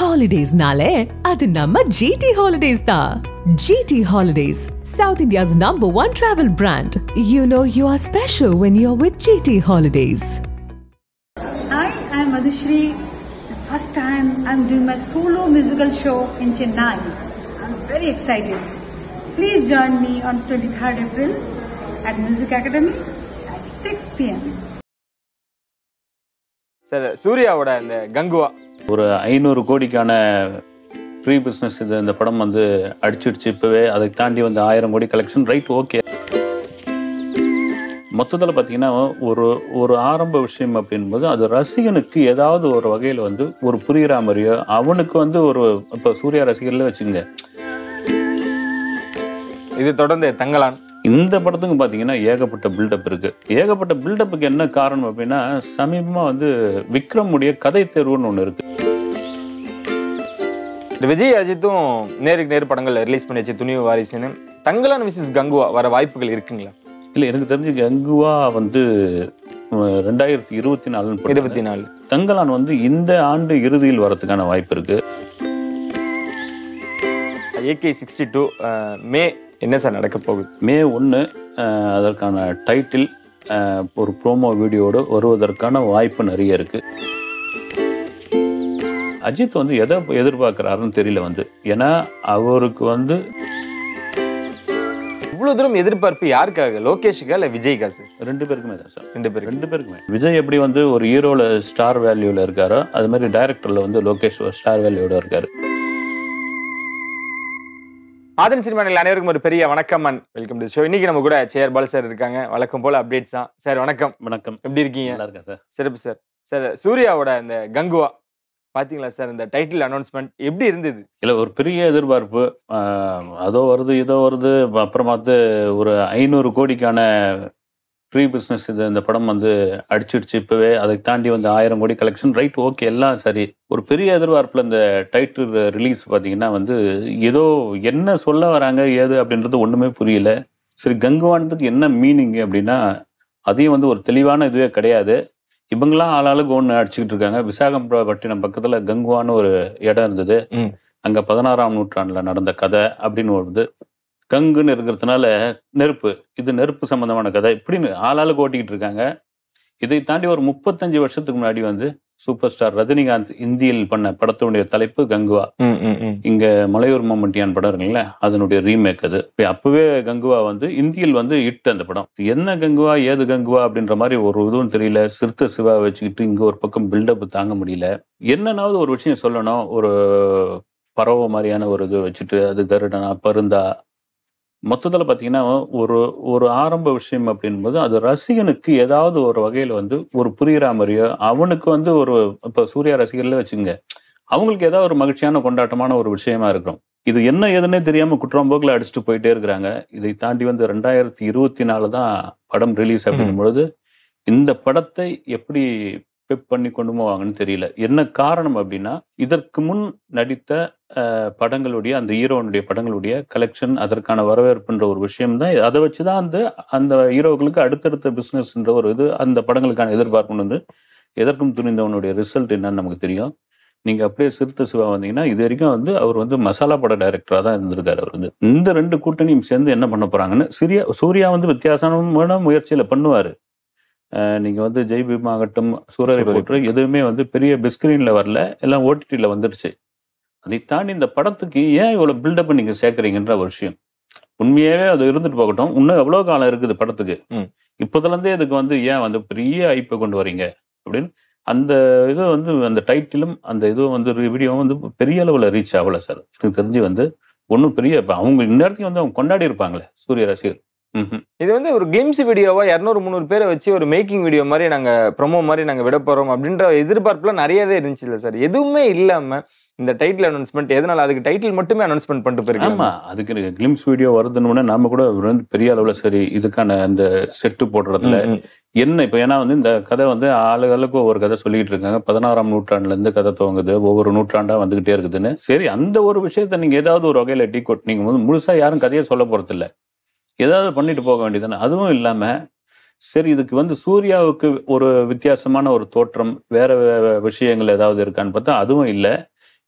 ஹாலிடேஸ்னாலே அது நம்ம ஜிடி ஹாலிடேஸ் தான் GT holidays south India's number one travel brand you know you are special when you are with GT holidays Hi, I'm Madhushri. The first time I'm doing my solo musical show in Chennai. I'm very excited. Please join me on 23rd April at Music Academy at 6 p.m. Sir சூர்யாவோட இந்த கங்குவா ஒரு ஐநூறு கோடிக்கான pre business இது இந்த படம் வந்து அடிச்சிடுச்சு இப்போவே அதை தாண்டி வந்து ஆயிரம் கோடி கலெக்ஷன் ரைட் ஓகே மொத்தத்தில் பார்த்தீங்கன்னா ஒரு ஒரு ஆரம்ப விஷயம் அப்படின்போது அது ரசிகனுக்கு ஏதாவது ஒரு வகையில் வந்து ஒரு புரிகிற மாதிரியோ அவனுக்கு வந்து ஒரு இப்போ சூர்யா ரசிகர்ல வச்சுங்க இது தொடர்ந்து தங்கலான் இந்த படத்துக்கு பார்த்தீங்கன்னா ஏகப்பட்ட பில்டப் இருக்கு ஏகப்பட்ட பில்டப்புக்கு என்ன காரணம் அப்படின்னா சமீபமாக வந்து விக்ரமுடைய கதை தேர்வுன்னு ஒன்று இருக்கு இந்த விஜய் அஜித்தும் நேருக்கு நேர் படங்கள் ரிலீஸ் பண்ணியாச்சு துணிவு வாரிசுன்னு தங்கலான் விசஸ் கங்குவா வர வாய்ப்புகள் இருக்குங்களா இல்லை எனக்கு தெரிஞ்சு கங்குவா வந்து அஹ், ரெண்டாயிரத்தி இருபத்தி நாலு இருபத்தி நாலு தங்கலான் வந்து இந்த ஆண்டு இறுதியில் வரதுக்கான வாய்ப்பு இருக்கு ஏகே சிக்ஸ்டி டூ மே என்ன சார் நடக்க போகுது மே ஒன்று அதற்கான டைட்டில் அஹ், ஒரு ப்ரோமோ வீடியோடு வருவதற்கான வாய்ப்பு நிறைய இருக்கு அஜித் வந்து எதை எதிர்பார்க்குறாருன்னு தெரியல வந்து ஏன்னா அவருக்கு வந்து இவ்வளவு தூரம் எதிர்பார்ப்பு யாருக்காக லோகேஷுக்கா இல்ல விஜய்க்கா சார் ரெண்டு பேருக்குமே தான் சார் ரெண்டு பேருக்கு ரெண்டு பேருக்குமே விஜய் எப்படி வந்து ஒரு ஹீரோல ஸ்டார் வேல்யூல இருக்காரோ அது மாதிரி டைரக்டர்ல வந்து லோகேஷ் ஒரு ஸ்டார் வேல்யூட இருக்காரு ஆதன் சினிமா நேயர்கள் அனைவருக்கும் ஒரு பெரிய வணக்கம் அண்ட் வெல்கம் டு ஷோ இன்னைக்கு நம்ம கூட சேர் பால் சார் இருக்காங்க வழக்கம் போல அப்டேட்ஸ் தான் சார் வணக்கம் வணக்கம் எப்படி இருக்கீங்க நல்லா இருக்கேன் சார் சிறப்பு சார் சார் சூர்யாவோட இந்த கங்குவா பாத்தீங்களா சார் இந்த டைட்டில் அனௌன்ஸ்மெண்ட் எப்படி இருந்தது இல்லை ஒரு பெரிய எதிர்பார்ப்பு ஆஹ், அதோ வருது இதோ வருது அப்புறமாத்து ஒரு ஐநூறு கோடிக்கான ப்ரீ பிஸ்னஸ் இது இந்த படம் வந்து அடிச்சிடுச்சு இப்போவே அதை தாண்டி வந்து ஆயிரம் கோடி கலெக்ஷன் ரைட் ஓகே எல்லாம் சரி ஒரு பெரிய எதிர்பார்ப்பில் இந்த டைட்டில் ரிலீஸ் பார்த்தீங்கன்னா வந்து ஏதோ என்ன சொல்ல வராங்க ஏது அப்படின்றது ஒன்றுமே புரியல சரி கங்குவானதுக்கு என்ன மீனிங் அப்படின்னா அதையும் வந்து ஒரு தெளிவான இதுவே கிடையாது இவங்கெல்லாம் ஆளாளுக்கு ஒன்று அடிச்சுக்கிட்டு இருக்காங்க விசாகப்பட்டினம் பக்கத்தில் கங்குவான்னு ஒரு இடம் இருந்தது ம். அங்க பதினாறாம் நூற்றாண்டுல நடந்த கதை அப்படின்னு வருது கங்குன்னு இருக்கிறதுனால நெருப்பு இது நெருப்பு சம்பந்தமான கதை இப்படின்னு ஆளாளுக்கு ஓட்டிக்கிட்டு இருக்காங்க இதை தாண்டி ஒரு முப்பத்தஞ்சு வருஷத்துக்கு முன்னாடி வந்து சூப்பர் ஸ்டார் ரஜினிகாந்த் இந்தியில் பண்ண படத்தினுடைய தலைப்பு கங்குவா ம், ம், ம். இங்க மலையூர் மம்மட்டியான் படம் இருக்குல்ல அதனுடைய ரீமேக் அது இப்ப அப்பவே கங்குவா வந்து இந்தியில் வந்து இட்டு அந்த படம் என்ன கங்குவா ஏது கங்குவா அப்படின்ற மாதிரி ஒரு இதுவும் தெரியல சிறுத்தை சிவா வச்சுக்கிட்டு இங்க ஒரு பக்கம் பில்டப் தாங்க முடியல என்னன்னாவது ஒரு விஷயம் சொல்லணும் ஒரு பறவை மாதிரியான ஒரு இது வச்சுட்டு அது கருடனா பருந்தா மொத்தத்தில் பார்த்தீங்கன்னா ஒரு ஒரு ஆரம்ப விஷயம் அப்படின்போது அது ரசிகனுக்கு ஏதாவது ஒரு வகையில் வந்து ஒரு புரிகிற மாதிரியோ அவனுக்கு வந்து ஒரு இப்போ சூர்யா ரசிகர்ல வச்சுங்க அவங்களுக்கு ஏதாவது ஒரு மகிழ்ச்சியான கொண்டாட்டமான ஒரு விஷயமா இருக்கும் இது என்ன ஏதுன்னே தெரியாம குற்றம்போக்கில் அடிச்சுட்டு போயிட்டே இருக்கிறாங்க இதை தாண்டி வந்து ரெண்டாயிரத்தி இருபத்தி நாலு தான் படம் ரிலீஸ் அப்படின்னும் பொழுது இந்த படத்தை எப்படி பெப் பண்ணி கொண்டு போவாங்கன்னு தெரியல என்ன காரணம் அப்படின்னா இதற்கு முன் நடித்த அஹ், படங்களுடைய அந்த ஹீரோனுடைய படங்களுடைய கலெக்ஷன் அதற்கான வரவேற்புன்ற ஒரு விஷயம் தான் அதை வச்சுதான் அந்த அந்த ஹீரோக்களுக்கு அடுத்தடுத்த பிசினஸ்ன்ற ஒரு இது அந்த படங்களுக்கான எதிர்பார்ப்பு வந்து எதற்கும் துணிந்தவனுடைய ரிசல்ட் என்னன்னு நமக்கு தெரியும் நீங்க அப்படியே சிறுத்தை சிவா வந்தீங்கன்னா இது வரைக்கும் வந்து அவர் வந்து மசாலா பட டைரக்டரா தான் இருந்திருக்காரு அவர் வந்து இந்த ரெண்டு கூட்டணியும் சேர்ந்து என்ன பண்ண போறாங்கன்னு சூர்யா சூர்யா வந்து வித்தியாசமான முயற்சியில பண்ணுவாரு அஹ் நீங்க வந்து ஜெய் பீம் ஆகட்டும் சூரரை போட்டு எதுவுமே வந்து பெரிய பிஸ்கிரீன்ல வரல எல்லாம் ஓடிடியில் வந்துருச்சு அதை தாண்டி இந்த படத்துக்கு ஏன் இவ்வளவு பில்டப் நீங்க சேர்க்குறீங்கன்ற ஒரு விஷயம் உண்மையாவே அது இருந்துட்டு போகட்டும் இன்னும் எவ்வளவு காலம் இருக்குது படத்துக்கு ம். இப்போதுல இருந்தே இதுக்கு வந்து ஏன் வந்து பெரிய ஐப்பை கொண்டு வரீங்க அப்படின்னு அந்த இது வந்து அந்த டைட்டிலும் அந்த இதுவும் வந்து வீடியோவும் வந்து பெரிய அளவுல ரீச் ஆகல சார் எனக்கு தெரிஞ்சு வந்து ஒன்றும் பெரிய இப்ப அவங்க இந்நேரத்தையும் வந்து அவங்க கொண்டாடி இருப்பாங்களே சூரிய ரசிகர் ம்ஹும். இது வந்து ஒரு கேம்ஸ் வீடியோவா இரநூறு முந்நூறு பேரை வச்சு ஒரு மேக்கிங் வீடியோ மாதிரி நாங்க ப்ரோமோ மாதிரி நாங்க விட போறோம் அப்படின்ற எதிர்பார்ப்புலாம் நிறையவே இருந்துச்சு இல்ல சார் எதுவுமே இல்லாம இந்த டைட்டில் அனௌன்ஸ்மெண்ட் எதனால அதுக்கு டைட்டில் மட்டுமே அனௌன்ஸ்மெண்ட் பண்ணிட்டு போயிருக்காங்க ஆமா அதுக்கு கிளிம்ஸ் வீடியோ வருதுன்னு நாம கூட வந்து பெரிய அளவுல சரி இதுக்கான அந்த செட்டு போடுறதுல ம், ம். என்ன இப்ப ஏன்னா வந்து இந்த கதை வந்து ஆளுகளுக்கு ஒவ்வொரு கதை சொல்லிட்டு இருக்காங்க பதினாறாம் நூற்றாண்டுல இருந்து கதை துவங்குது ஒவ்வொரு நூற்றாண்டா வந்துகிட்டே இருக்குதுன்னு சரி அந்த ஒரு விஷயத்த நீங்க ஏதாவது ஒரு வகையில டீ கோட் நீங்க வந்து முழுசா யாரும் கதையை சொல்ல போறது இல்ல ஏதாவது பண்ணிட்டு போக வேண்டியதுதானே அதுவும் இல்லாம சரி இதுக்கு வந்து சூர்யாவுக்கு ஒரு வித்தியாசமான ஒரு தோற்றம் வேற வே- விஷயங்கள் ஏதாவது இருக்கான்னு பார்த்தா அதுவும் இல்லை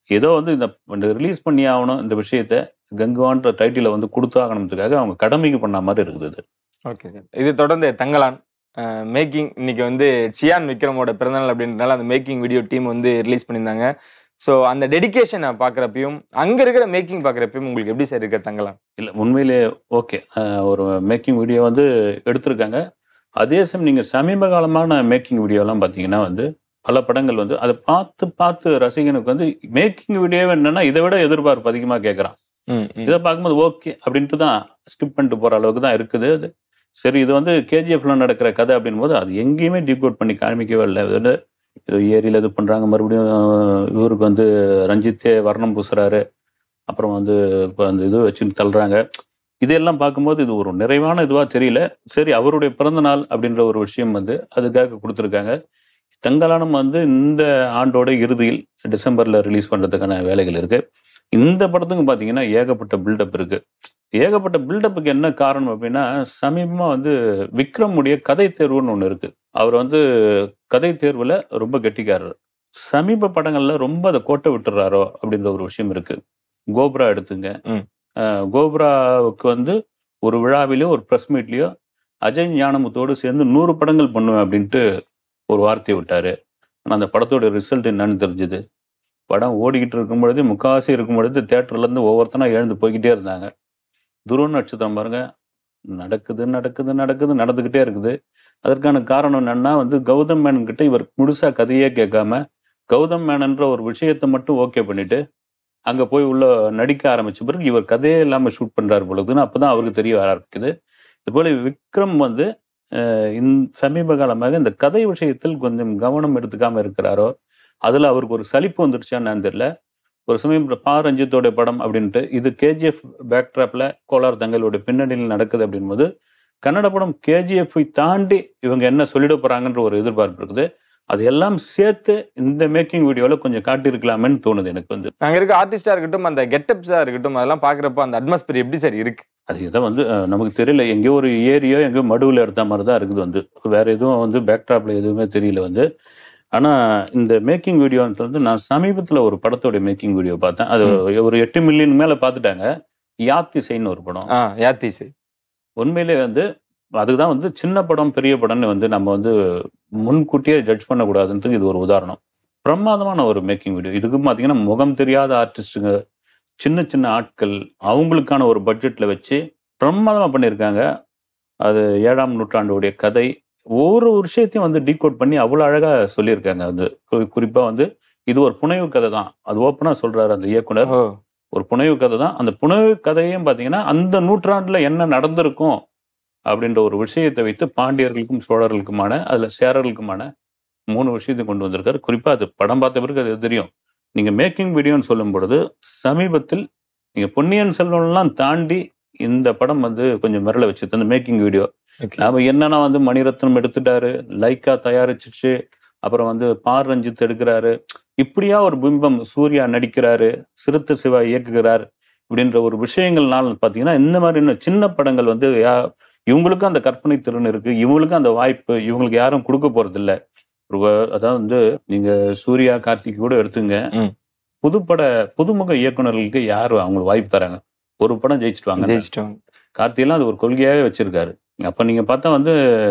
ஏதோ வந்து இந்த ரிலீஸ் பண்ணி ஆகணும் இந்த விஷயத்த கங்குவான்ற டைட்டில வந்து கொடுத்தாகணுன்றதுக்காக அவங்க கடமைக்கு பண்ண மாதிரி இருக்குது இது. ஓகே சார் இது தொடர்ந்து தங்கலான் மேக்கிங் இன்னைக்கு வந்து சியான் விக்ரமோட பிறந்தநாள் அப்படின்றனால அந்த மேக்கிங் வீடியோ டீம் வந்து ரிலீஸ் பண்ணியிருந்தாங்க ஸோ அந்த டெடிகேஷனை பார்க்குறப்பையும் அங்கே இருக்கிற மேக்கிங் பார்க்குறப்பையும் உங்களுக்கு எப்படி சார் இருக்க தங்கலாம் இல்ல உண்மையிலே ஓகே ஒரு மேக்கிங் வீடியோ வந்து எடுத்திருக்காங்க அதே சமயம் நீங்க சமீப காலமான மேக்கிங் வீடியோலாம் பார்த்தீங்கன்னா வந்து பல படங்கள் வந்து அதை பார்த்து பார்த்து ரசிகனுக்கு வந்து மேக்கிங் வீடியோ என்னன்னா இதை விட எதிர்பார்ப்பு அதிகமாக கேட்குறான் ம், ம். இதை பார்க்கும்போது ஓகே அப்படின்ட்டு தான் ஸ்கிப் பண்ணிட்டு போற அளவுக்கு தான் இருக்குது அது சரி இது வந்து கேஜிஎஃப்ல நடக்கிற கதை அப்படின் போது அது எங்கேயுமே டீகோட் பண்ணி காமிக்கவே இல்லை இது வந்து இது ஏரியில இது பண்றாங்க மறுபடியும் அஹ், இவருக்கு வந்து ரஞ்சித்தே வர்ணம் பூசுறாரு அப்புறம் வந்து இப்போ அந்த இது வச்சு தள்ளுறாங்க இதெல்லாம் பார்க்கும்போது இது ஒரு நிறைவான இதுவா தெரியல சரி அவருடைய பிறந்த நாள் அப்படின்ற ஒரு விஷயம் வந்து அதுக்காக கொடுத்துருக்காங்க தங்கலானம் வந்து இந்த ஆண்டோட இறுதியில் டிசம்பர்ல ரிலீஸ் பண்றதுக்கான வேலைகள் இருக்கு இந்த படத்துக்கு பாத்தீங்கன்னா ஏகப்பட்ட பில்டப் இருக்கு ஏகப்பட்ட பில்டப்புக்கு என்ன காரணம் அப்படின்னா சமீபமா வந்து விக்ரமுடைய கதை தேர்வுன்னு ஒண்ணு இருக்கு அவர் வந்து கதை தேர்வுல ரொம்ப கெட்டிக்காரர் சமீப படங்கள்ல ரொம்ப அதை கோட்டை விட்டுறாரோ அப்படின்ற ஒரு விஷயம் இருக்கு கோப்ரா எடுத்துங்க ம். அஹ் கோப்ராவுக்கு வந்து ஒரு விழாவிலயோ ஒரு ப்ரெஸ் மீட்லயோ அஜய் ஞானமுத்தோடு சேர்ந்து நூறு படங்கள் பண்ணுவேன் அப்படின்ட்டு ஒரு வார்த்தையை விட்டாரு ஆனா அந்த படத்தோட ரிசல்ட் என்னன்னு தெரிஞ்சுது படம் ஓடிக்கிட்டு இருக்கும் பொழுது முக்காவாசி இருக்கும் பொழுது தேட்டர்ல இருந்து ஒவ்வொருத்தனா எழுந்து போய்கிட்டே இருந்தாங்க துருவ நட்சத்திரம் பாருங்க நடக்குது நடக்குது நடக்குது நடந்துகிட்டே இருக்குது அதற்கான காரணம் என்னன்னா வந்து கௌதம் மேனன் கிட்ட இவர் முழுசா கதையே கேட்காம கௌதம் மேனன்ற ஒரு விஷயத்தை மட்டும் ஓகே பண்ணிட்டு அங்க போய் உள்ள நடிக்க ஆரம்பிச்ச பிறகு இவர் கதையே இல்லாம ஷூட் பண்றாரு பொழுதுன்னு அப்பதான் அவருக்கு தெரிய வர ஆரம்பிக்குது இது போல விக்ரம் வந்து அஹ், இந்த சமீப காலமாக இந்த கதை விஷயத்தில் கொஞ்சம் கவனம் எடுத்துக்காம இருக்கிறாரோ அதுல அவருக்கு ஒரு சலிப்பு வந்துருச்சான்னு என்னன்னு தெரியல ஒரு சமயம் பா ரஞ்சித்தோட படம் அப்படின்ட்டு இது கேஜிஎஃப் பேக்ட்ராப்ல கோலார் தங்களுடைய பின்னணியில் நடக்குது அப்படின்போது கன்னட படம் கேஜிஎஃப் தாண்டி இவங்க என்ன சொல்லிட போறாங்கன்ற ஒரு எதிர்பார்ப்பு இருக்குது அது எல்லாம் சேர்த்து இந்த மேக்கிங் வீடியோல கொஞ்சம் காட்டியிருக்கலாமேன்னு தோணுது எனக்கு வந்து அங்க இருக்க ஆர்டிஸ்டா இருக்கட்டும் அந்த கெட்டப்ஸா இருக்கட்டும் அதெல்லாம் பாக்குறப்ப அந்த அட்மாஸ்பியர் எப்படி சார் இருக்கு அது இதை வந்து அஹ், நமக்கு தெரியல எங்கேயோ ஒரு ஏரியோ எங்கேயோ மடுவில் எடுத்த மாதிரி தான் இருக்குது வந்து வேற எதுவும் வந்து பேக்ட்ராப்ல எதுவுமே தெரியல வந்து ஆனா இந்த மேக்கிங் வீடியோன்றது வந்து நான் சமீபத்துல ஒரு படத்தோட மேக்கிங் வீடியோ பார்த்தேன் அது ஒரு எட்டு மில்லியன் மேல பார்த்துட்டாங்க யாத்திசைன்னு ஒரு படம் ஆ யாத்திசை உண்மையிலே வந்து அதுதான் வந்து சின்ன படம் பெரிய படம்னு வந்து நம்ம வந்து முன்கூட்டியே ஜட்ஜ் பண்ணக்கூடாதுன்றது இது ஒரு உதாரணம் பிரமாதமான ஒரு மேக்கிங் வீடியோ இதுக்கு பார்த்தீங்கன்னா முகம் தெரியாத ஆர்டிஸ்ட்டுங்க சின்ன சின்ன ஆட்கள் அவங்களுக்கான ஒரு பட்ஜெட்ல வச்சு பிரமாதமா பண்ணியிருக்காங்க அது ஏழாம் நூற்றாண்டுடைய கதை ஒவ்வொரு விஷயத்தையும் வந்து டீகோட் பண்ணி அவ்வளோ அழகா சொல்லியிருக்காங்க வந்து குறி- குறிப்பா வந்து இது ஒரு புனைவு கதை தான் அது ஓப்பனா சொல்றாரு அந்த இயக்குனர் ஓ ஒரு புனைவு கதை தான் அந்த புனைவு கதையும் பார்த்தீங்கன்னா அந்த நூற்றாண்டுல என்ன நடந்திருக்கும் அப்படின்ற ஒரு விஷயத்தை வைத்து பாண்டியர்களுக்கும் சோழர்களுக்குமான அதுல சேரர்களுக்குமான மூணு விஷயத்தை கொண்டு வந்திருக்காரு குறிப்பா அது படம் பார்த்த பிறகு அது தெரியும் நீங்க மேக்கிங் வீடியோன்னு சொல்லும் பொழுது சமீபத்தில் நீங்க பொன்னியின் செல்வன்லாம் தாண்டி இந்த படம் வந்து கொஞ்சம் மிரள வச்சு அந்த மேக்கிங் வீடியோ okay. நாம என்னன்னா வந்து மணிரத்னம் எடுத்துட்டாரு லைக்கா தயாரிச்சிச்சு அப்புறம் வந்து பார் ரஞ்சித் எடுக்கிறாரு இப்படியா ஒரு பிம்பம் சூர்யா நடிக்கிறாரு சிறுத்தை சிவா இயக்குகிறார் இப்படின்ற ஒரு விஷயங்கள்னால பாத்தீங்கன்னா இந்த மாதிரி இன்னும் சின்ன படங்கள் வந்து யா- இவங்களுக்கும் அந்த கற்பனை திறன் இருக்கு இவங்களுக்கும் அந்த வாய்ப்பு இவங்களுக்கு யாரும் கொடுக்க போறது இல்ல ஒரு வ- அதாவது வந்து நீங்க சூர்யா கார்த்திக் கூட எடுத்துங்க ம். புதுப்பட புதுமுக இயக்குனர்களுக்கு யாரு அவங்களுக்கு வாய்ப்பு தராங்க ஒரு படம் ஜெயிச்சுட்டு வாங்க ஜெயிச்சிட்டோம் கார்த்தியெல்லாம் அது ஒரு கொள்கையாவே வச்சிருக்காரு அப்ப நீங்க பார்த்தா வந்து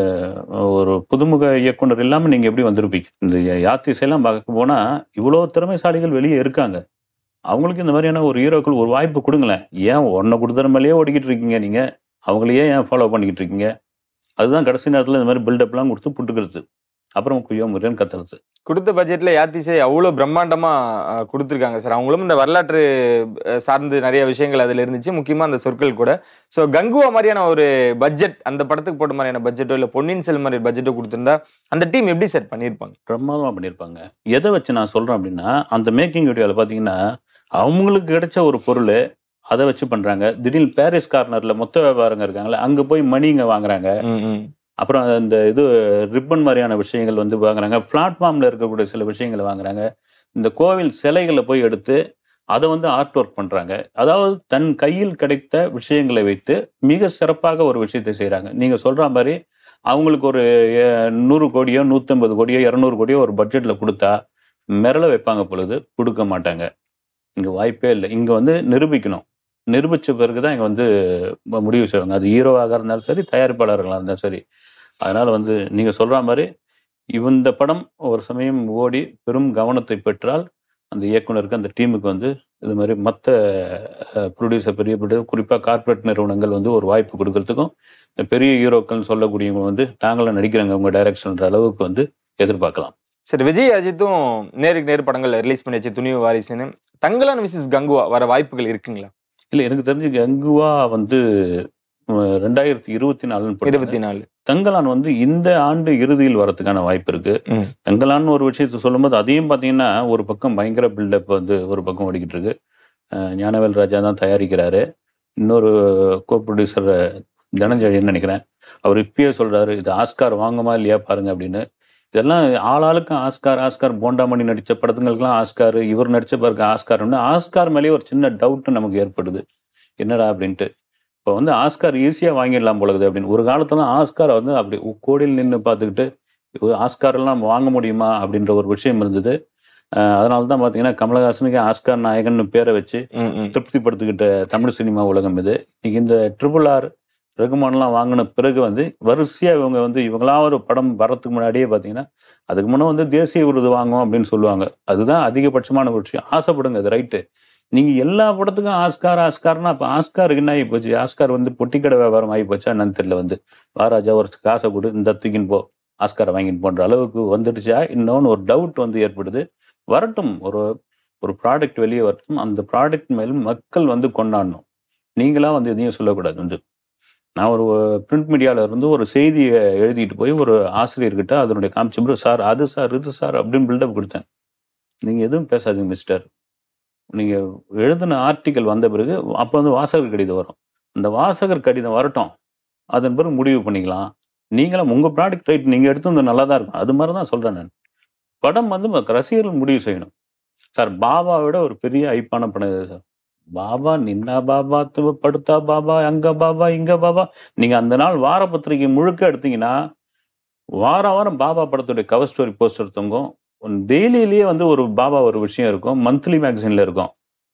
ஒரு புதுமுக இயக்குனர் இல்லாம நீங்க எப்படி வந்திருப்பீங்க இந்த யாத்திசையெல்லாம் பார்க்க போனா இவ்வளவு திறமைசாலிகள் வெளியே இருக்காங்க அவங்களுக்கு இந்த மாதிரியான ஒரு ஹீரோக்கள் ஒரு வாய்ப்பு கொடுங்களேன் ஏன் ஒன்ன கொடுத்துற மேலேயே ஓடிக்கிட்டு இருக்கீங்க நீங்க அவங்களையே ஏன் ஃபாலோ பண்ணிக்கிட்டு இருக்கீங்க அதுதான் கடைசி நேரத்துல இந்த மாதிரி பில்டப்லாம் கொடுத்து புட்டுக்கிறது அப்புறம் குய்யோ முறையன்னு கத்துறது கொடுத்த பட்ஜெட்ல யாத்திசை அவ்வளவு பிரம்மாண்டமா அஹ், கொடுத்திருக்காங்க சார் அவங்களும் இந்த வரலாற்று அஹ், சார்ந்து நிறைய விஷயங்கள் அதுல இருந்துச்சு முக்கியமா அந்த சொற்கள் கூட ஸோ கங்குவா மாதிரியான ஒரு பட்ஜெட் அந்த படத்துக்கு போட்ட மாதிரியான பட்ஜெட்டோ இல்ல பொன்னியின் செல்வன் மாதிரி பட்ஜெட்டோ கொடுத்திருந்தா அந்த டீம் எப்படி சார் பண்ணியிருப்பாங்க பிரமாதமா பண்ணியிருப்பாங்க எதை வச்சு நான் சொல்றேன் அப்படின்னா அந்த மேக்கிங் வீடியோவில் பார்த்தீங்கன்னா அவங்களுக்கு கிடைச்ச ஒரு பொருள் அதை வச்சு பண்றாங்க திடீர்னு பாரிஸ் கார்னர்ல மொத்த வியாபாரங்க இருக்காங்களே அங்க போய் மணிங்க வாங்குறாங்க ம், ம். அப்புறம் அந்த இது ரிப்பன் மாதிரியான விஷயங்கள் வந்து வாங்குறாங்க பிளாட்ஃபார்ம்ல இருக்கக்கூடிய சில விஷயங்களை வாங்குறாங்க இந்த கோவில் சிலைகளை போய் எடுத்து அதை வந்து ஆர்ட் ஒர்க் பண்றாங்க அதாவது தன் கையில் கிடைத்த விஷயங்களை வைத்து மிக சிறப்பாக ஒரு விஷயத்தை செய்றாங்க நீங்க சொல்ற மாதிரி அவங்களுக்கு ஒரு அஹ், நூறு கோடியோ நூத்தம்பது கோடியோ இரநூறு கோடியோ ஒரு பட்ஜெட்ல கொடுத்தா மிரள வைப்பாங்க பொழுது கொடுக்க மாட்டாங்க இங்க வாய்ப்பே இல்லை இங்க வந்து நிரூபிக்கணும் நிரூபிச்ச பிறகுதான் இங்க வந்து ம- முடிவு செய்வாங்க அது ஹீரோவாக இருந்தாலும் சரி தயாரிப்பாளர்களாக இருந்தாலும் சரி அதனால வந்து நீங்க சொல்ற மாதிரி இந்த படம் ஒரு சமயம் ஓடி பெரும் கவனத்தை பெற்றால் அந்த இயக்குனருக்கு அந்த டீமுக்கு வந்து இது மாதிரி மற்ற ப்ரொடியூசர் பெரிய ப்ரொடியூசர் குறிப்பாக கார்ப்பரேட் நிறுவனங்கள் வந்து ஒரு வாய்ப்பு கொடுக்கறதுக்கும் இந்த பெரிய ஹீரோக்கள் சொல்லக்கூடியவங்க வந்து நாங்களும் நடிக்கிறாங்க உங்க டைரக்ஷன்ற அளவுக்கு வந்து எதிர்பார்க்கலாம் சரி விஜய் அஜித்தும் நேருக்கு நேர் படங்கள் ரிலீஸ் பண்ணியாச்சு துணிவு வாரிசுன்னு தங்கலான் விசிஸ் கங்குவா வர வாய்ப்புகள் இருக்குங்களா இல்ல எனக்கு தெரிஞ்சு கங்குவா வந்து அஹ், ரெண்டாயிரத்தி இருபத்தி நாலு இருபத்தி நாலு தங்கலான் வந்து இந்த ஆண்டு இறுதியில் வரதுக்கான வாய்ப்பு இருக்கு ம். தங்கலான்னு ஒரு விஷயத்தை சொல்லும்போது அதையும் பாத்தீங்கன்னா ஒரு பக்கம் பயங்கர பில்டப் வந்து ஒரு பக்கம் ஓடிக்கிட்டு இருக்கு அஹ், ஞானவேல் ராஜா தான் தயாரிக்கிறாரு இன்னொரு கோ ப்ரொடியூசர் தனஞ்சயன் நினைக்கிறேன் அவர் இப்பயே சொல்றாரு இது ஆஸ்கார் வாங்குமா இல்லையா பாருங்க அப்படின்னு இதெல்லாம் ஆளாளுக்கும் ஆஸ்கார் ஆஸ்கார் போண்டாமணி நடிச்ச படத்துங்களுக்கெல்லாம் ஆஸ்கார் இவர் நடிச்ச பிறகு ஆஸ்கார்னு ஆஸ்கார் மேலேயே ஒரு சின்ன டவுட் நமக்கு ஏற்படுது என்னடா அப்படின்ட்டு இப்போ வந்து ஆஸ்கார் ஈஸியாக வாங்கிடலாம் போலகுது அப்படின்னு ஒரு காலத்துல ஆஸ்கார் வந்து அப்படி கோடியில் நின்று பார்த்துக்கிட்டு இது ஆஸ்கார் எல்லாம் நம்ம வாங்க முடியுமா அப்படின்ற ஒரு விஷயம் இருந்தது அஹ் அதனால தான் பார்த்தீங்கன்னா கமலஹாசனுக்கு ஆஸ்கார் நாயகன் பேரை வச்சு ம், ம். திருப்திப்படுத்திக்கிட்ட தமிழ் சினிமா உலகம் இது இன்னைக்கு இந்த ட்ரிபிள் ஆர் ரகுமான்லாம் வாங்கின பிறகு வந்து வரிசையா இவங்க வந்து இவங்களாம் ஒரு படம் வரத்துக்கு முன்னாடியே பார்த்தீங்கன்னா அதுக்கு முன்னே வந்து தேசிய விருது வாங்கும் அப்படின்னு சொல்லுவாங்க அதுதான் அதிகபட்சமான ஒரு விஷயம் ஆசைப்படுங்க அது ரைட்டு நீங்க எல்லா படத்துக்கும் ஆஸ்கார் ஆஸ்கார்னா அப்ப ஆஸ்காருக்கு என்ன ஆகி போச்சு ஆஸ்கார் வந்து பொட்டிக்கடை வியாபாரம் ஆகி போச்சா என்னன்னு தெரியல வந்து வாராஜா ஒரு காசை கொடு இந்த தூக்கின்னு போ ஆஸ்காரை வாங்கின்னு போன்ற அளவுக்கு வந்துடுச்சா இன்னொன்னு ஒரு டவுட் வந்து ஏற்படுது வரட்டும் ஒரு ஒரு ப்ராடக்ட் வெளியே வரட்டும் அந்த ப்ராடக்ட் மேலும் மக்கள் வந்து கொண்டாடணும் நீங்களா வந்து எதையும் சொல்லக்கூடாது வந்து நான் ஒரு பிரிண்ட் மீடியால இருந்து ஒரு செய்தியை எழுதிட்டு போய் ஒரு ஆசிரியர்கிட்ட அதனுடைய காமிச்சு "bro, சார் அது சார் இது சார் அப்படின்னு பில்டப் கொடுத்தேன் நீங்க எதுவும் பேசாதீங்க மிஸ்டர் நீங்க எழுதின ஆர்டிக்கல் வந்த பிறகு அப்போ வந்து வாசகர் கடிதம் வரும் அந்த வாசகர் கடிதம் வரட்டும் அதன் பிறகு முடிவு பண்ணிக்கலாம் நீங்களும் உங்க ப்ராடக்ட் ரைட் நீங்க எடுத்து வந்து நல்லா தான் இருக்கும் அது மாதிரி தான் சொல்றேன் நான் படம் வந்து ம- ரசிகர்கள் முடிவு செய்யணும் சார் பாபாவை விட ஒரு பெரிய ஐப்பான படம் இது சார் பாபா நின்னா பாபா து- படுத்தா பாபா அங்க பாபா இங்க பாபா நீங்க அந்த நாள் வார பத்திரிகை முழுக்க எடுத்தீங்கன்னா வாரம் வாரம் பாபா படத்துடைய கவர் ஸ்டோரி போஸ்டர் தொங்கும் டெய்லியிலேயே வந்து ஒரு பாபா ஒரு விஷயம் இருக்கும் மந்த்லி மேகசின்ல இருக்கும்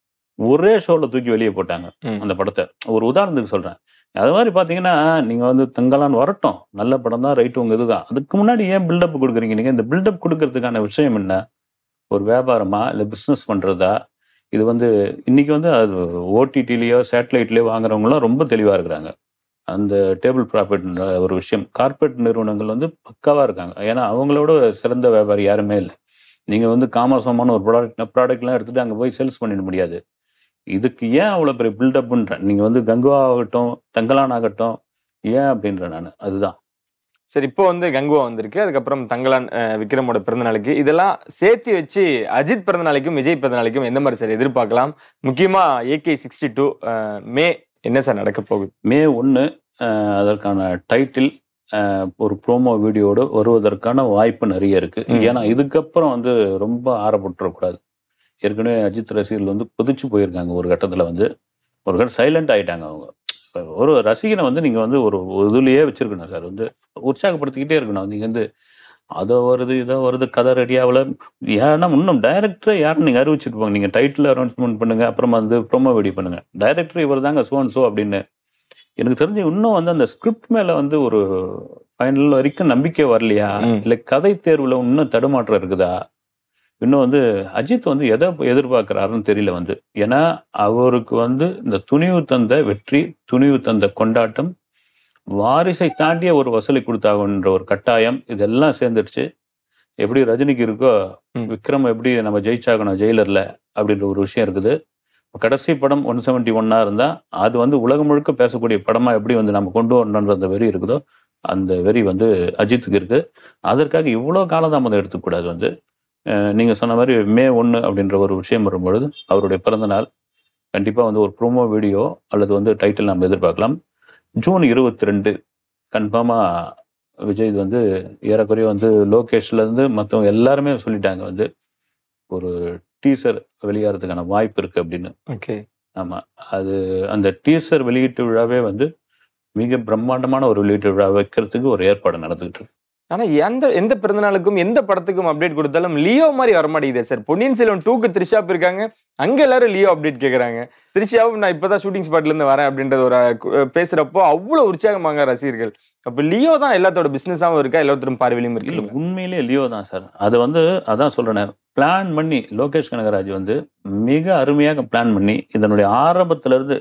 ஒரே ஷோல தூக்கி வெளியே போட்டாங்க ம். அந்த படத்தை ஒரு உதாரணத்துக்கு சொல்றேன் அது மாதிரி பாத்தீங்கன்னா நீங்க வந்து தங்கலான் வரட்டும் நல்ல படம் தான் ரைட் உங்க இதுதான் அதுக்கு முன்னாடி ஏன் பில்டப் கொடுக்குறீங்க நீங்க இந்த பில்டப் கொடுக்கறதுக்கான விஷயம் என்ன ஒரு வியாபாரமா இல்ல பிசினஸ் பண்றதா இது வந்து இன்னைக்கு வந்து அது ஓடிடிலேயோ சேட்டலைட்லயோ வாங்குறவங்களாம் ரொம்ப தெளிவா இருக்கிறாங்க அந்த டேபிள் ப்ராஃபிட் ஒரு விஷயம் கார்ப்பரேட் நிறுவனங்கள் வந்து பக்காவா இருக்காங்க ஏன்னா அவங்களோட சிறந்த வியாபாரி யாருமே இல்லை நீங்க வந்து காமசமான ஒரு ப்ராடக்ட் ப்ராடக்ட்லாம் எடுத்துட்டு அங்க போய் சேல்ஸ் பண்ணிட முடியாது இதுக்கு ஏன் அவ்வளவு பெரிய பில்டப்ன்றேன் நீங்க வந்து கங்குவா ஆகட்டும் தங்கலான் ஆகட்டும் ஏன் அப்படின்றேன் நான் அதுதான் சரி இப்போ வந்து கங்குவா வந்திருக்கு அதுக்கப்புறம் தங்கலான் அஹ், விக்ரமோட பிறந்த நாளைக்கு இதெல்லாம் சேர்த்து வச்சு அஜித் பிறந்த நாளைக்கும் விஜய் பிறந்த நாளைக்கும் எந்த மாதிரி சார் எதிர்பார்க்கலாம் முக்கியமா ஏகே சிக்ஸ்டி டூ மே என்ன சார் நடக்க போகுது மே ஒன்று அதற்கான டைட்டில் ஒரு ப்ரோமோ வீடியோடு வருவதற்கான வாய்ப்பு நிறைய இருக்கு ம். ஏன்னா இதுக்கப்புறம் வந்து ரொம்ப ஆரப்பட்டுறக்கூடாது ஏற்கனவே அஜித் ரசிகர்கள் வந்து கொதிச்சு போயிருக்காங்க ஒரு கட்டத்துல வந்து ஒரு கட்டம் சைலண்ட் ஆயிட்டாங்க அவங்க இப்ப ஒரு ரசிகனை வந்து நீங்க வந்து ஒரு இதுலயே வச்சிருக்கணும் சார் வந்து உற்சாகப்படுத்திக்கிட்டே இருக்கணும் நீங்க வந்து அதோ வருது இதோ வருது கதை ரெடியாவில் ஏன்னா இன்னும் டைரக்டரை யாரும் நீங்க அறிவிச்சிட்டு போங்க நீங்க டைட்டில் அனௌன்ஸ்மெண்ட் பண்ணுங்க அப்புறமா வந்து ப்ரோமோ வீடியோ பண்ணுங்க டைரக்டர் இவர் தாங்க சோ அண்ட் சோ அப்படின்னு எனக்கு தெரிஞ்சு இன்னும் வந்து அந்த ஸ்கிரிப்ட் மேல வந்து ஒரு ஃபைனல் வரைக்கும் நம்பிக்கை வரலையா ம். இல்ல கதை தேர்வுல இன்னும் தடுமாற்றம் இருக்குதா இன்னும் வந்து அஜித் வந்து எதை எதிர்பார்க்கிறாருன்னு தெரியல வந்து ஏன்னா அவருக்கு வந்து இந்த துணிவு தந்த வெற்றி துணிவு தந்த கொண்டாட்டம் வாரிசை தாண்டிய ஒரு வசூலை கொடுத்தாங்கன்ற ஒரு கட்டாயம் இதெல்லாம் சேர்ந்துடுச்சு எப்படி ரஜினிக்கு இருக்கோ ம். விக்ரம் எப்படி நம்ம ஜெயிச்சாகணும் ஜெயிலர்ல அப்படின்ற ஒரு விஷயம் இருக்குது கடைசி படம் ஒன் செவன்டி ஒன்னா இருந்தா அது வந்து உலகம் முழுக்க பேசக்கூடிய படமா எப்படி வந்து நம்ம கொண்டு வரணுன்ற அந்த வெறி இருக்குதோ அந்த வெறி வந்து அஜித்துக்கு இருக்கு அதற்காக இவ்வளோ காலதாமதம் எடுத்துக்கூடாது வந்து அஹ் நீங்க சொன்ன மாதிரி மே ஒன்று அப்படின்ற ஒரு விஷயம் வரும்பொழுது அவருடைய பிறந்த நாள் கண்டிப்பா வந்து ஒரு ப்ரோமோ வீடியோ அல்லது வந்து டைட்டில் நம்ம எதிர்பார்க்கலாம் ஜூன் இருபத்தி ரெண்டு கன்ஃபார்மா விஜய் வந்து ஏறக்குறைய வந்து லோகேஷ்ல இருந்து மற்றவங்க எல்லாருமே சொல்லிட்டாங்க வந்து ஒரு டீசர் வெளியாகிறதுக்கான வாய்ப்பு இருக்கு அப்படின்னு ஓகே ஆமா அது அந்த டீசர் வெளியீட்டு விழாவே வந்து மிக பிரம்மாண்டமான ஒரு வெளியீட்டு விழா வைக்கிறதுக்கு ஒரு ஏற்பாடு நடந்துகிட்டு இருக்கு ஆனா எந்த எந்த பிறந்தநாளுக்கும் எந்த படத்துக்கும் அப்டேட் கொடுத்தாலும் லியோ மாதிரி வர மாட்டேங்குதே சார் பொன்னியின் செல்வன் டூக்கு த்ரிஷா போயிருக்காங்க அங்க எல்லாரும் லியோ அப்டேட் கேக்குறாங்க த்ரிஷாவும் நான் இப்பதான் ஷூட்டிங் ஸ்பாட்ல இருந்து வரேன் அப்படின்றது ஒரு அஹ், பேசுறப்போ அவ்வளவு உற்சாகமாங்க ரசிகர்கள் அப்ப லியோ தான் எல்லாத்தோட பிசினஸாவும் இருக்கா எல்லாத்தரும் பார்வையிலும் இல்ல இருக்கு உண்மையிலே லியோ தான் சார் அது வந்து அதான் சொல்றேன் பிளான் பண்ணி லோகேஷ் கனகராஜ் வந்து மிக அருமையாக பிளான் பண்ணி இதனுடைய ஆரம்பத்துல இருந்து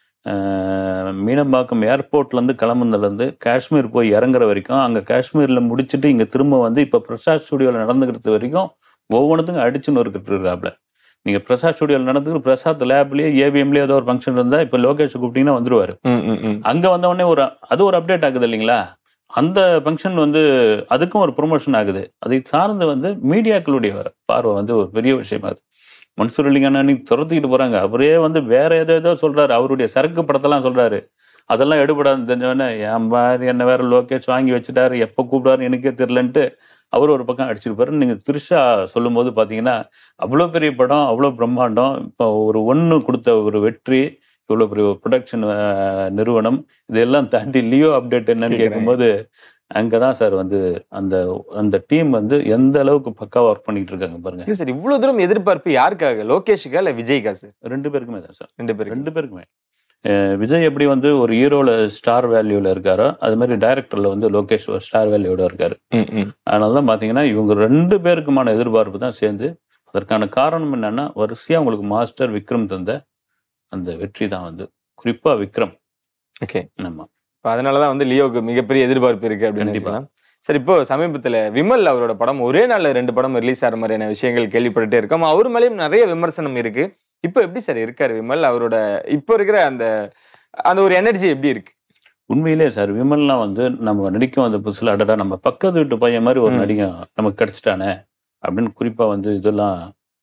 அஹ், மீனம்பாக்கம் ஏர்போர்ட்ல இருந்து கிளம்புனதுல இருந்து காஷ்மீர் போய் இறங்குற வரைக்கும் அங்க காஷ்மீர்ல முடிச்சுட்டு இங்க திரும்ப வந்து இப்ப பிரசாத் ஸ்டுடியோல நடந்துக்கிறது வரைக்கும் ஒவ்வொன்றுத்துக்கும் அடிச்சு நொறுக்கிட்டு இருக்காப்ல நீங்க பிரசாத் ஸ்டுடியோல நடந்துக்கிற பிரசாத் லேப்லயே ஏபிஎம்லயே ஏதோ ஒரு ஃபங்க்ஷன் இருந்தா இப்ப லோகேஷ் கூப்பிட்டீங்கன்னா வந்துருவாரு ம், ம், ம். அங்க வந்த உடனே ஒரு அது ஒரு அப்டேட் ஆகுது இல்லைங்களா அந்த ஃபங்க்ஷன் வந்து அதுக்கும் ஒரு ப்ரொமோஷன் ஆகுது அதை சார்ந்து வந்து மீடியாக்களுடைய பார்வை வந்து ஒரு பெரிய விஷயமா அது மன்சூர் அலிகான அன்னைக்கு துரத்திக்கிட்டு போறாங்க அவரே வந்து வேற ஏதோ ஏதோ சொல்றாரு அவருடைய சரக்கு படத்தெல்லாம் சொல்றாரு அதெல்லாம் எடுபடாது தெரிஞ்சவொடனே என் மாதிரி என்ன வேற லோகேஷ் வாங்கி வச்சுட்டாரு எப்போ கூப்பிடாரு எனக்கே தெரியலன்ட்டு அவர் ஒரு பக்கம் அடிச்சிருப்பாரு நீங்க த்ரிஷா சொல்லும் போது பாத்தீங்கன்னா அவ்வளோ பெரிய படம் அவ்வளோ பிரம்மாண்டம் இப்போ ஒரு ஒன்று கொடுத்த ஒரு வெற்றி இவ்வளோ பெரிய ப்ரொடக்ஷன் நிறுவனம் இதெல்லாம் தாண்டி லியோ அப்டேட் என்னன்னு கேக்குறாங்க. கேட்கும்போது அங்கதான் சார் வந்து அந்த அந்த டீம் வந்து எந்த அளவுக்கு பக்காவா ஒர்க் பண்ணிட்டு இருக்காங்க பாருங்க இல்ல சார் இவ்வளவு தூரம் எதிர்பார்ப்பு யாருக்காக லோகேஷுக்கா இல்ல விஜய்க்கா சார் ரெண்டு பேருக்குமே தான் சார் ரெண்டு பேருக்கு ரெண்டு பேருக்குமே அஹ் விஜய் எப்படி வந்து ஒரு ஹீரோல ஸ்டார் வேல்யூல இருக்காரோ அது மாதிரி டைரக்டர்ல வந்து லோகேஷ் ஒரு ஸ்டார் வேல்யூட இருக்காரு ம், ம். அதனால தான் பார்த்தீங்கன்னா இவங்க ரெண்டு பேருக்குமான எதிர்பார்ப்பு தான் சேர்ந்து அதற்கான காரணம் என்னன்னா வரிசையா உங்களுக்கு மாஸ்டர் விக்ரம் தந்த அந்த வெற்றி தான் வந்து குறிப்பா விக்ரம் ஓகே ஆமா இப்ப அதனாலதான் வந்து லியோவுக்கு மிகப்பெரிய எதிர்பார்ப்பு இருக்கு அப்படின்னு கண்டிப்பா. சொல்லலாம் சார் இப்போ சமீபத்துல விமல் அவரோட படம் ஒரே நாள்ல ரெண்டு படம் ரிலீஸ் ஆகிற மாதிரியான விஷயங்கள் கேள்விப்பட்டுட்டே இருக்கோம் அவர் மேலேயும் நிறைய விமர்சனம் இருக்கு இப்போ எப்படி சார் இருக்காரு விமல் அவரோட இப்போ இருக்கிற அந்த அந்த ஒரு எனர்ஜி எப்படி இருக்கு உண்மையிலே சார் விமல்லாம் வந்து நம்ம நடிக்க வந்த புதுசுல அடடா நம்ம பக்கத்து வீட்டு பையன் மாதிரி ஒரு ம். நடிகன் நமக்கு கிடைச்சிட்டானே அப்படின்னு குறிப்பா வந்து இதெல்லாம்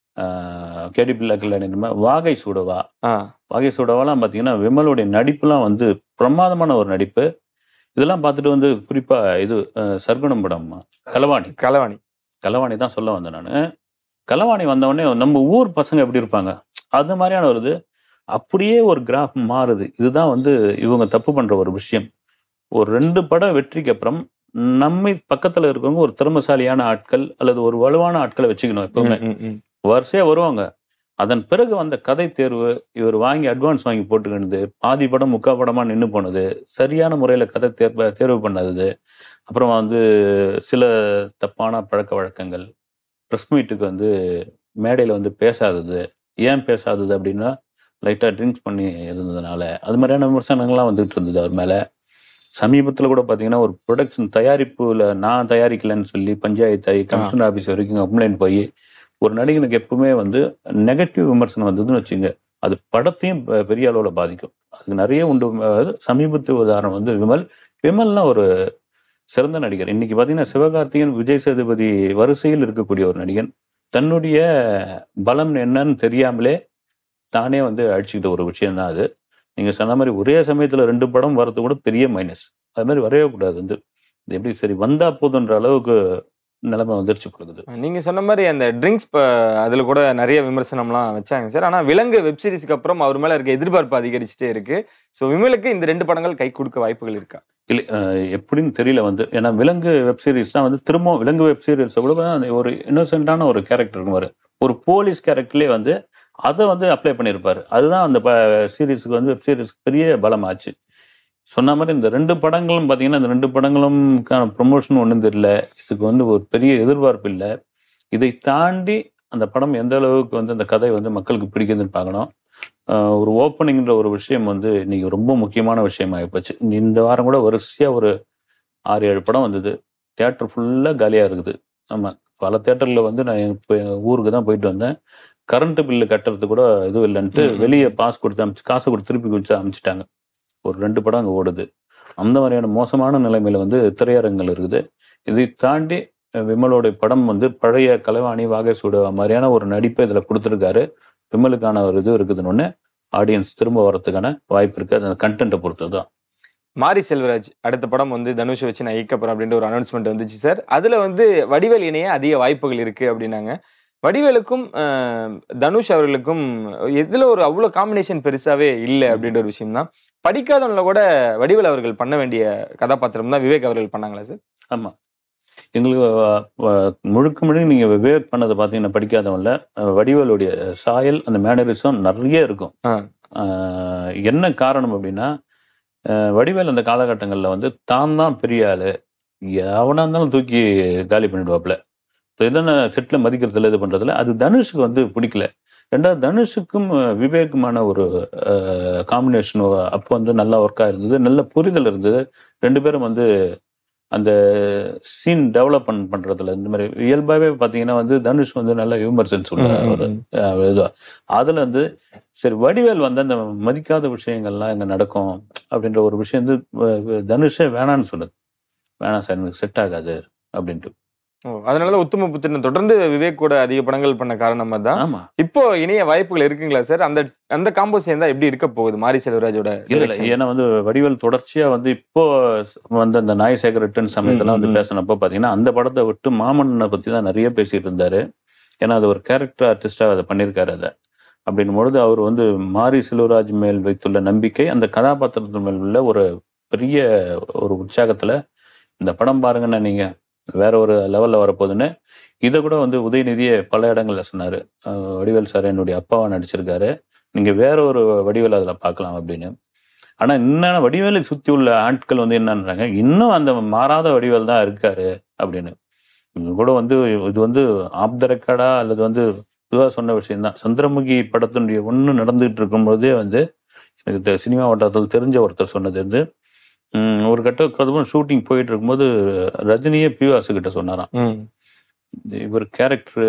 கேடி பிள்ளை கல்யாணம் வாகை சூடவா ஆ வாகை சூடவாலாம் பார்த்தீங்கன்னா விமலுடைய நடிப்புலாம் வந்து பிரமாதமான ஒரு நடிப்பு இதெல்லாம் பார்த்துட்டு வந்து குறிப்பா இது அஹ், சர்க்குணம் படம் கலவாணி கலவாணி கலவாணி தான் சொல்ல வந்தேன் நான் கலவாணி வந்தவொடனே நம்ம ஊர் பசங்க எப்படி இருப்பாங்க அது மாதிரியான ஒரு இது அப்படியே ஒரு கிராஃப் மாறுது இதுதான் வந்து இவங்க தப்பு பண்ற ஒரு விஷயம் ஒரு ரெண்டு படம் வெற்றிக்கு அப்புறம் நம்மை பக்கத்துல இருக்கவங்க ஒரு திறமசாலியான ஆட்கள் அல்லது ஒரு வலுவான ஆட்களை வச்சுக்கணும் எப்பவுமே ம், ம், ம். வரிசையா வருவாங்க அதன் பிறகு வந்த கதை தேர்வு இவர் வாங்கி அட்வான்ஸ் வாங்கி போட்டுக்கினது பாதி படம் முக்கா படமா நின்று போனது சரியான முறையில கதை தேர்வு தேர்வு பண்ணாதது அப்புறம் வந்து சில தப்பான பழக்க வழக்கங்கள் ப்ரெஸ் மீட்டுக்கு வந்து மேடையில் வந்து பேசாதது ஏன் பேசாதது அப்படின்னா லைட்டாக ட்ரிங்க்ஸ் பண்ணி இருந்ததுனால அது மாதிரியான விமர்சனங்கள்லாம் வந்துட்டு இருந்தது அவர் மேலே சமீபத்தில் கூட பார்த்தீங்கன்னா ஒரு ப்ரொடக்ஷன் தயாரிப்புல நான் தயாரிக்கலைன்னு சொல்லி பஞ்சாயத்து ஆகி கமிஷனர் ஆஃபீஸ் வரைக்கும் கம்ப்ளைண்ட் போய் ஒரு நடிகனுக்கு எப்பவுமே வந்து நெகட்டிவ் விமர்சனம் வந்ததுன்னு வச்சுங்க அது படத்தையும் பெ- பெரிய அளவில் பாதிக்கும் அதுக்கு நிறைய உண்டு அதாவது சமீபத்து உதாரணம் வந்து விமல் விமல்லாம் ஒரு சிறந்த நடிகர் இன்னைக்கு பார்த்தீங்கன்னா சிவகார்த்திகேயன் விஜய் சேதுபதி வரிசையில் இருக்கக்கூடிய ஒரு நடிகன் தன்னுடைய பலம் என்னன்னு தெரியாமலே தானே வந்து அடிச்சுக்கிட்ட ஒரு விஷயம் தான் அது நீங்க சொன்ன மாதிரி ஒரே சமயத்துல ரெண்டு படம் வரது கூட பெரிய மைனஸ் அது மாதிரி வரவே கூடாது வந்து இது எப்படி சரி வந்தா போதுன்ற அளவுக்கு நிலைமை வந்துருச்சு கொடுக்குது நீங்க சொன்ன மாதிரி அந்த ட்ரிங்க்ஸ் அதுல கூட நிறைய விமர்சனம்லாம் வச்சாங்க சார் ஆனா விலங்கு வெப் சீரிஸ்க்கு அப்புறம் அவர் மேல இருக்க எதிர்பார்ப்பு அதிகரிச்சுட்டே இருக்கு சோ விமலுக்கு இந்த ரெண்டு படங்கள் கை கொடுக்க வாய்ப்புகள் இருக்கா இல்லை அஹ், எப்படின்னு தெரியல வந்து ஏன்னா விலங்கு வெப் சீரிஸ் தான் வந்து திரும்ப விலங்கு வெப் சீரிஸ் கூட அந்த ஒரு இன்னோசென்ட்டான ஒரு கேரக்டர் இருக்குமாரு ஒரு போலீஸ் கேரக்டர்லேயே வந்து அதை வந்து அப்ளை பண்ணியிருப்பாரு அதுதான் அந்த சீரிஸுக்கு வந்து வெப் சீரிஸ்க்கு பெரிய பலமாச்சு சொன்ன மாதிரி இந்த ரெண்டு படங்களும் பார்த்தீங்கன்னா இந்த ரெண்டு படங்களும்க்கான ப்ரொமோஷன் ஒன்றும் தெரியல இதுக்கு வந்து ஒரு பெரிய எதிர்பார்ப்பு இல்லை இதை தாண்டி அந்த படம் எந்த அளவுக்கு வந்து அந்த கதை வந்து மக்களுக்கு பிடிக்குதுன்னு பார்க்கணும் ஆஹ் ஒரு ஓப்பனிங்ன்ற ஒரு விஷயம் வந்து இன்னைக்கு ரொம்ப முக்கியமான விஷயமா போச்சு இந்த வாரம் கூட வரிசையா ஒரு ஆறு ஏழு படம் வந்தது தியேட்டர் ஃபுல்லா காலியா இருக்குது ஆமா பல தியேட்டர்ல வந்து நான் இப்போ ஊருக்கு தான் போயிட்டு வந்தேன் கரண்ட் பில்லு கட்டுறது கூட இதுவும் இல்லைன்ட்டு ம். வெளியே பாஸ் கொடுத்து அமிச்சு காசை கொடுத்து திருப்பி கொடுத்து அமிச்சிட்டாங்க ஒரு ரெண்டு படம் அங்கே ஓடுது அந்த மாதிரியான மோசமான நிலைமையில வந்து திரையரங்குகள் இருக்குது இதை தாண்டி அஹ், விமலோட படம் வந்து பழைய கலைவாணி வாகேசூட மாதிரியான ஒரு நடிப்பை இதுல கொடுத்துருக்காரு விமலுக்கான ஒரு இது இருக்குதுன்னு ஆடியன்ஸ் திரும்ப வரதுக்கான வாய்ப்பு இருக்கு அந்த கண்டென்ட்டை பொறுத்து தான் மாரி செல்வராஜ் அடுத்த படம் வந்து தனுஷை வச்சு நான் இயக்கப்புறம் அப்படின்ற ஒரு அனௌன்ஸ்மெண்ட் வந்துச்சு சார் அதுல வந்து வடிவேல் இணைய அதிக வாய்ப்புகள் இருக்கு அப்படின்னாங்க வடிவேலுக்கும் அஹ், தனுஷ் அவர்களுக்கும் எதுல ஒரு அவ்வளவு காம்பினேஷன் பெருசாவே இல்லை அப்படின்ற ஒரு விஷயம் தான் படிக்காதவங்கள கூட வடிவேல் அவர்கள் பண்ண வேண்டிய கதாபாத்திரம் தான் விவேக் அவர்கள் பண்ணாங்களா சார் ஆமா எங்களுக்கு அஹ், அஹ், முழுக்க முழுக்க நீங்க விவேக் பண்ணதை பார்த்தீங்கன்னா படிக்காதவன்ல அஹ், வடிவேலுடைய சாயல் அந்த மேனரிசம் நிறைய இருக்கும் ஆ. அஹ், என்ன காரணம் அப்படின்னா அஹ், வடிவேல் அந்த காலகட்டங்களில் வந்து தான் தான் பெரிய ஆளு எவனா இருந்தாலும் தூக்கி காலி பண்ணிடுவாப்புல இதெல்லாம் செட்டில் மதிக்கிறதுல இது பண்றதுல அது தனுஷுக்கு வந்து பிடிக்கல ரெண்டாவது தனுஷுக்கும் அஹ், விவேக்குமான ஒரு காம்பினேஷன் அப்போ வந்து நல்லா ஒர்க்காக இருந்தது நல்ல புரிதல் இருந்தது ரெண்டு பேரும் வந்து அந்த சீன் டெவலப்மெண்ட் பண்றதுல இந்த மாதிரி இயல்பாவே பாத்தீங்கன்னா வந்து தனுஷ் வந்து நல்ல ஹியூமர் சென்ஸ் உள்ள ம், ம், ஒரு ம். அஹ், இது அதுல வந்து சரி வடிவேல் வந்து அந்த மதிக்காத விஷயங்கள்லாம் இங்க நடக்கும் அப்படின்ற ஒரு விஷயம் வந்து அஹ், தனுஷே வேணான்னு சொன்னது வேணாம் சார் எனக்கு செட் ஆகாது அப்படின்ட்டு ஓ, அதனால உத்தம புத்திரன் தொடர்ந்து விவேக் கூட அதிக படங்கள் பண்ண காரணமா தான் ஆமா இப்போ இணைய வாய்ப்புகள் இருக்குங்களா சார் அந்த அந்த காம்போ சேர்ந்தா எப்படி இருக்க போகுது மாரி செல்வராஜோட இல்ல இல்ல direction? ஏன்னா வந்து வடிவேல் தொடர்ச்சியா வந்து இப்போ வந்து அந்த நாய் சேகர் ரிட்டர்ன் சமயத்தெல்லாம் ம், வந்து ம். பேசினப்போ பாத்தீங்கன்னா அந்த படத்தை விட்டு மாமன்னனை பத்தி தான் நிறைய பேசிட்டு இருந்தாரு ஏன்னா அது ஒரு கேரக்டர் ஆர்டிஸ்டா அதை பண்ணியிருக்காரு அதை அப்படின்னும் பொழுது அவர் வந்து மாரி செல்வராஜ் மேல் வைத்துள்ள நம்பிக்கை அந்த கதாபாத்திரத்தின் மேல் உள்ள ஒரு பெரிய ஒரு உற்சாகத்துல இந்த படம் பாருங்கன்னா நீங்க வேற ஒரு லெவல்ல வரப்போகுதுன்னு இதை கூட வந்து உதயநிதியே பல இடங்கள்ல சொன்னாரு அஹ் வடிவேல் சார் என்னுடைய அப்பாவா நடிச்சிருக்காரு நீங்க வேற ஒரு வடிவேல் அதுல பார்க்கலாம் அப்படின்னு ஆனா இன்னும் வடிவேலை சுத்தி உள்ள ஆட்கள் வந்து என்னன்றாங்க இன்னும் அந்த மாறாத வடிவேல் தான் இருக்காரு அப்படின்னு இது கூட வந்து இது வந்து ஆப் த ரெக்கார்டா அல்லது வந்து இதுவாக சொன்ன விஷயம் தான் சந்திரமுகி படத்தினுடைய ஒன்று நடந்துகிட்டு இருக்கும்போதே வந்து எனக்கு தெ- சினிமா வட்டாரத்தில் தெரிஞ்ச ஒருத்தர் சொன்னது வந்து ம், ஒரு கட்ட கதவும் ஷூட்டிங் போயிட்டு இருக்கும்போது ரஜினியே பிவாசு கிட்ட சொன்னாராம் ம். இவர் கேரக்டர்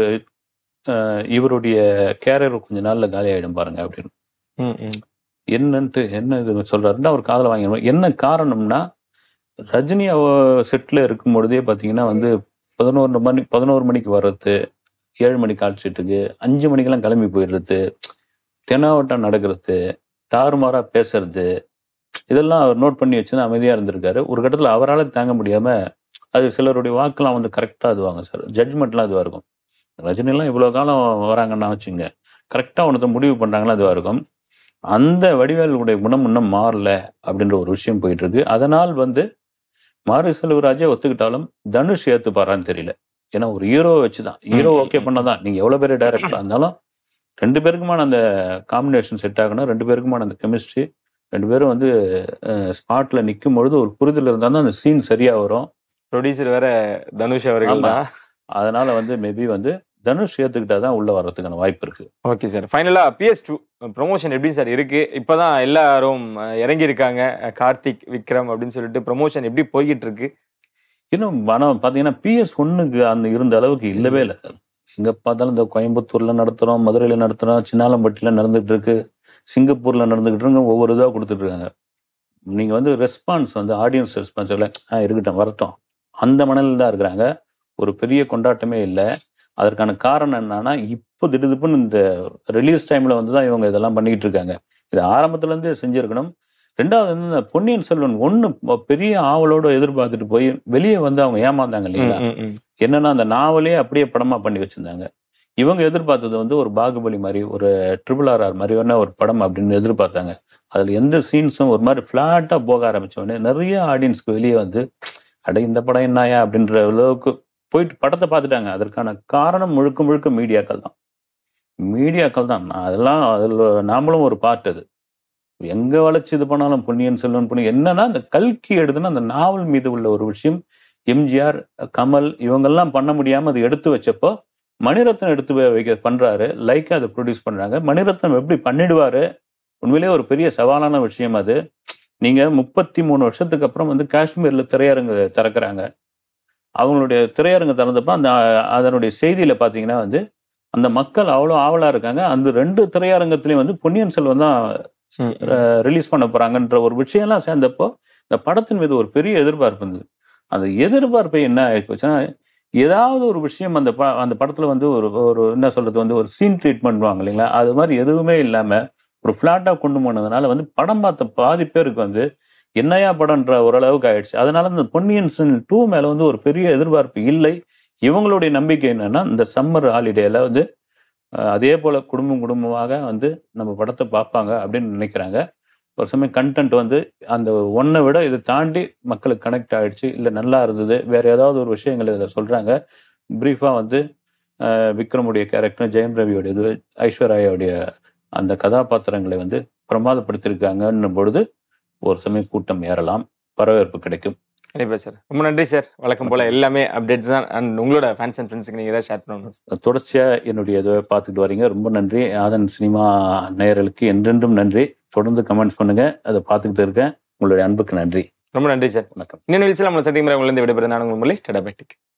இவருடைய கேரியர் கொஞ்ச நாள்ல காலி ஆயிடும் பாருங்க அப்படின்னு ம், ம். என்னன்ட்டு என்ன இது சொல்றாருன்னா அவர் காதல வாங்கிடுவோம் என்ன காரணம்னா ரஜினி அவ செட்ல இருக்கும் பொழுதே பாத்தீங்கன்னா வந்து பதினோரு மணி பதினோரு மணிக்கு வர்றது ஏழு மணி கால் ஷீட்டுக்கு அஞ்சு மணிக்கெல்லாம் கிளம்பி போயிடுறது தெனாவட்டம் நடக்கிறது தாறுமாறா பேசுறது இதெல்லாம் அவர் நோட் பண்ணி வச்சு அமைதியா இருந்திருக்காரு ஒரு கட்டத்துல அவரால் தாங்க முடியாம அது சிலருடைய வாக்கெல்லாம் வந்து கரெக்டா அதுவாங்க சார் ஜட்ஜ்மெண்ட்லாம் இதுவா இருக்கும் ரஜினிலாம் இவ்வளவு காலம் வராங்கன்னா வச்சுங்க கரெக்டா ஒன்றத்தை முடிவு பண்றாங்களா அதுவா இருக்கும் அந்த வடிவேலுடைய குணம் இன்னும் மாறல அப்படின்ற ஒரு விஷயம் போயிட்டு இருக்கு அதனால் வந்து மாரி செல்வராஜே ஒத்துக்கிட்டாலும் தனுஷ் ஏத்துப்பாரான்னு தெரியல ஏன்னா ஒரு ஹீரோவை வச்சுதான் ஹீரோ ம், ஓகே ம். பண்ணதான் நீங்க எவ்வளவு பேர் டைரக்டரா இருந்தாலும் ரெண்டு பேருக்குமான அந்த காம்பினேஷன் செட் ஆகணும் ரெண்டு பேருக்குமான அந்த கெமிஸ்ட்ரி ரெண்டு பேரும் வந்து ஸ்பாட்ல நிற்கும் பொழுது ஒரு புரிதல் இருந்தால் தான் அந்த சீன் சரியா வரும் ப்ரொடியூசர் வேற தனுஷ் அவர்கள் ஆமா. தான் அதனால வந்து மேபி வந்து தனுஷ் ஏத்துக்கிட்டா தான் உள்ள வர்றதுக்கான வாய்ப்பு இருக்கு ஓகே சார் ஃபைனலா பிஎஸ் டூ ப்ரொமோஷன் எப்படி சார் இருக்கு இப்பதான் எல்லாரும் இறங்கி இருக்காங்க கார்த்திக் விக்ரம் அப்படின்னு சொல்லிட்டு ப்ரொமோஷன் எப்படி போய்கிட்டு இருக்கு இன்னும் பணம் பார்த்தீங்கன்னா பிஎஸ் ஒன்னுக்கு அந்த இருந்த அளவுக்கு இல்லவே இல்லை சார் எங்க பார்த்தாலும் இந்த கோயம்புத்தூர்ல நடத்துறோம் மதுரையில நடத்துறோம் சின்னாலம்பட்டியில நடந்துட்டு இருக்கு சிங்கப்பூர்ல நடந்துகிட்டு இருக்கு ஒவ்வொரு இதாக கொடுத்துட்டு இருக்காங்க நீங்க வந்து ரெஸ்பான்ஸ் வந்து ஆடியன்ஸ் ரெஸ்பான்ஸ் இல்லை ஆ இருக்கட்டும் வரட்டும் அந்த மனநில தான் இருக்கிறாங்க ஒரு பெரிய கொண்டாட்டமே இல்லை அதற்கான காரணம் என்னன்னா இப்போ திடுதிப்புன்னு இந்த ரிலீஸ் டைம்ல வந்து தான் இவங்க இதெல்லாம் பண்ணிக்கிட்டு இருக்காங்க இது ஆரம்பத்துல இருந்தே செஞ்சிருக்கணும் ரெண்டாவது வந்து இந்த பொன்னியின் செல்வன் ஒண்ணு பெரிய ஆவலோட எதிர்பார்த்துட்டு போய் வெளியே வந்து அவங்க ஏமாந்தாங்க இல்லைங்களா ம், ம், ம். என்னன்னா அந்த நாவலே அப்படியே படமா பண்ணி வச்சிருந்தாங்க இவங்க எதிர்பார்த்தது வந்து ஒரு பாகுபலி மாதிரி ஒரு ட்ரிபிள் ஆர் ஆர் மாதிரி வேணா ஒரு படம் அப்படின்னு எதிர்பார்த்தாங்க அதுல எந்த சீன்ஸும் ஒரு மாதிரி ஃபிளாட்டா போக ஆரம்பிச்ச உடனே நிறைய ஆடியன்ஸ்க்கு வெளியே வந்து அட இந்த படம் என்னயா அப்படின்ற அளவுக்கு போயிட்டு படத்தை பார்த்துட்டாங்க அதற்கான காரணம் முழுக்க முழுக்க மீடியாக்கள் தான் மீடியாக்கள் தான் நான் அதெல்லாம் அதில் நாமளும் ஒரு பார்ட் அது எங்க வளைச்சு இது பண்ணாலும் பொன்னியின் செல்வன் பொன்னி என்னன்னா அந்த கல்கி எடுத்துன்னா அந்த நாவல் மீது உள்ள ஒரு விஷயம் எம்ஜிஆர் கமல் இவங்கெல்லாம் பண்ண முடியாம அதை எடுத்து வச்சப்போ மணிரத்னம் எடுத்து வை- வைக்க பண்றாரு லைக்கா அதை ப்ரொடியூஸ் பண்றாங்க மணிரத்னம் எப்படி பண்ணிடுவாரு உண்மையிலேயே ஒரு பெரிய சவாலான விஷயம் அது நீங்க முப்பத்தி மூணு வருஷத்துக்கு அப்புறம் வந்து காஷ்மீர்ல திரையரங்கு திறக்கிறாங்க அவங்களுடைய திரையரங்கு திறந்தப்ப அந்த அதனுடைய செய்தியில பாத்தீங்கன்னா வந்து அந்த மக்கள் அவ்வளோ ஆவலா இருக்காங்க அந்த ரெண்டு திரையரங்கத்திலையும் வந்து பொன்னியின் செல்வன் தான் ம், ம். ரிலீஸ் பண்ண போறாங்கன்ற ஒரு விஷயம்லாம் சேர்ந்தப்போ இந்த படத்தின் மீது ஒரு பெரிய எதிர்பார்ப்பு இருந்தது அந்த எதிர்பார்ப்பை என்ன ஆயிடுச்சுன்னா ஏதாவது ஒரு விஷயம் அந்த ப அந்த படத்துல வந்து ஒரு ஒரு என்ன சொல்றது வந்து ஒரு சீன் ட்ரீட்மெண்ட் வாங்க இல்லைங்களா அது மாதிரி எதுவுமே இல்லாம ஒரு ஃபிளாட்டா கொண்டு போனதுனால வந்து படம் பார்த்த பாதி பேருக்கு வந்து என்னையா படம்ன்ற ஓரளவுக்கு ஆயிடுச்சு அதனால இந்த பொன்னியின் செல்வன் டூ மேல வந்து ஒரு பெரிய எதிர்பார்ப்பு இல்லை இவங்களுடைய நம்பிக்கை என்னன்னா இந்த சம்மர் ஹாலிடேல வந்து அஹ், அதே போல குடும்பம் குடும்பமாக வந்து நம்ம படத்தை பார்ப்பாங்க அப்படின்னு நினைக்கிறாங்க ஒரு சமயம் கண்டென்ட் வந்து அந்த ஒன்றை விட இதை தாண்டி மக்களுக்கு கனெக்ட் ஆயிடுச்சு இல்லை நல்லா இருந்தது வேற ஏதாவது ஒரு விஷயங்கள் இதில் சொல்றாங்க பிரீஃபாக வந்து ஆஹ், விக்ரமுடைய கேரக்டர் ஜெயம் ரவியோட இது ஐஸ்வர்யாவுடைய அந்த கதாபாத்திரங்களை வந்து பிரமாதப்படுத்தியிருக்காங்கன்னும் பொழுது ஒரு சமயம் கூட்டம் ஏறலாம் வரவேற்பு கிடைக்கும் கண்டிப்பா சார் ரொம்ப நன்றி சார் வழக்கம் போல எல்லாமே அப்டேட்ஸ் தான் அண்ட் உங்களோட ஃபேன்ஸ் அண்ட் ஃப்ரெண்ட்ஸுக்கு நீங்க ஏதாவது ஷேர் பண்ணணும் தொடர்ச்சியா என்னுடைய இதை பார்த்துட்டு வரீங்க ரொம்ப நன்றி ஆதன் சினிமா நேயர்களுக்கு என்றென்றும் நன்றி தொடர்ந்து கமெண்ட்ஸ் பண்ணுங்க அதை பார்த்துக்கிட்டு இருக்கேன் உங்களுடைய அன்புக்கு நன்றி ரொம்ப நன்றி சார் வணக்கம் இன்னும் நிகழ்ச்சியில் நம்மளை சந்திக்கிற உங்களை விடைபெறுது நான் உங்கள் முறை டடாபேட்டிக்